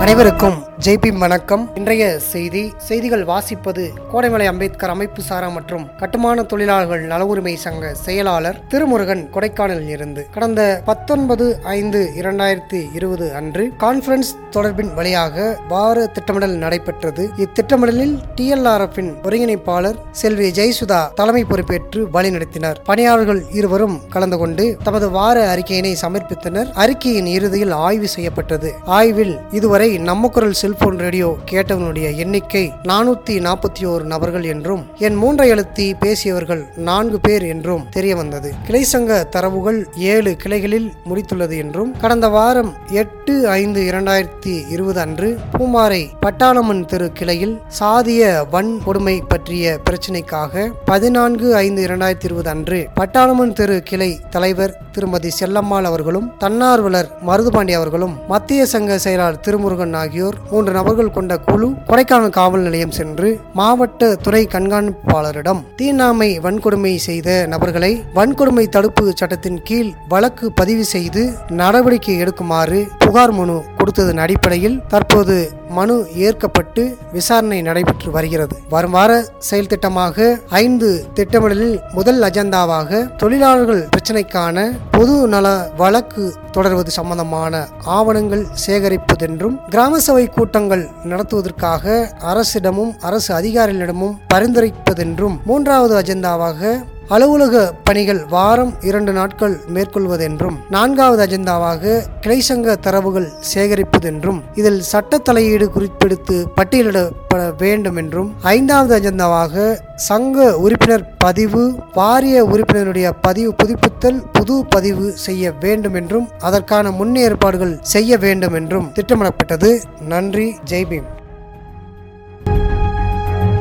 அனைவருக்கும் ஜெய்பீம் வணக்கம் இன்றைய செய்தி செய்திகள் வாசிப்பது கோடைமலை அம்பேத்கர் அமைப்பு சாரா மற்றும் கட்டுமான தொழிலாளர்கள் நல உரிமை சங்க செயலாளர் திருமுருகன் கொடைக்கானலில் இருந்து கடந்த பத்தொன்பது ஐந்து இரண்டாயிரத்தி இருபது அன்று கான்ஃபரன்ஸ் தொடர்பின் வழியாக வார திட்டமிடல் நடைபெற்றது இத்திட்டமிடலில் டிஎல்ஆர்எஃபின் ஒருங்கிணைப்பாளர் செல்வி ஜெயசுதா தலைமை பொறுப்பேற்று வழிநடத்தினார் பணியாளர்கள் இருவரும் கலந்து கொண்டு தமது வார அறிக்கையினை சமர்ப்பித்தனர் அறிக்கையின் இறுதியில் ஆய்வு செய்யப்பட்டது ஆய்வில் இதுவரை நம்ம குரல் செல்போன் ரேடியோ கேட்டவனுடைய எண்ணிக்கை நானூத்தி நாற்பத்தி ஓரு நபர்கள் என்றும் என் மூன்றை எழுத்தி பேசியவர்கள் நான்கு பேர் என்றும் தெரிய வந்தது கிளை சங்க தரவுகள் ஏழு கிளைகளில் முடித்துள்ளது என்றும் கடந்த வாரம் எட்டு ஐந்து இரண்டாயிரத்தி இருபது அன்று பூமாரை பட்டாளமன் தெரு கிளையில் சாதிய வன்கொடுமை பற்றிய பிரச்சினைக்காக பதினான்கு ஐந்து இரண்டாயிரத்தி இருபது அன்று பட்டாளமன் தெரு கிளை தலைவர் திருமதி செல்லம்மாள் அவர்களும் தன்னார்வலர் மருதுபாண்டி அவர்களும் மத்திய சங்க செயலாளர் திருமுருகன் ஆகியோர் மூன்று நபர்கள் கொண்ட குழு கொடைக்கானல் காவல் நிலையம் சென்று மாவட்ட துறை கண்காணிப்பாளரிடம் தீண்டாமை வன்கொடுமை செய்த நபர்களை வன்கொடுமை தடுப்பு சட்டத்தின் கீழ் வழக்கு பதிவு செய்து நடவடிக்கை எடுக்குமாறு புகார் மனு கொடுத்ததன் அடிப்படையில் தற்போது மனு ஏற்கப்பட்டு விசாரணை நடைபெற்று வருகிறது வரும் வார செயல் திட்டமாக ஐந்து திட்டமிடலில் முதல் அஜெண்டாவாக தொழிலாளர்கள் பிரச்சினைக்கான பொது நல வழக்கு தொடர்வது சம்பந்தமான ஆவணங்கள் சேகரிப்பதென்றும் கிராம சபை கூட்டங்கள் நடத்துவதற்காக அரசிடமும் அரசு அதிகாரிகளிடமும் பரிந்துரைப்பதென்றும் மூன்றாவது அஜெண்டாவாக அலுவலக பணிகள் வாரம் இரண்டு நாட்கள் மேற்கொள்வதென்றும் நான்காவது அஜெண்டாவாக கிளைசங்க தரவுகள் சேகரிப்பதென்றும் இதில் சட்ட தலையீடு குறிப்பெடுத்து பட்டியலிடப்பட வேண்டும் என்றும் ஐந்தாவது அஜெண்டாவாக சங்க உறுப்பினர் பதிவு வாரிய உறுப்பினருடைய பதிவு புதுப்பித்தல் புது பதிவு செய்ய வேண்டும் என்றும் அதற்கான முன்னேற்பாடுகள் செய்ய வேண்டும் என்றும் திட்டமிடப்பட்டது நன்றி ஜெய்பீம்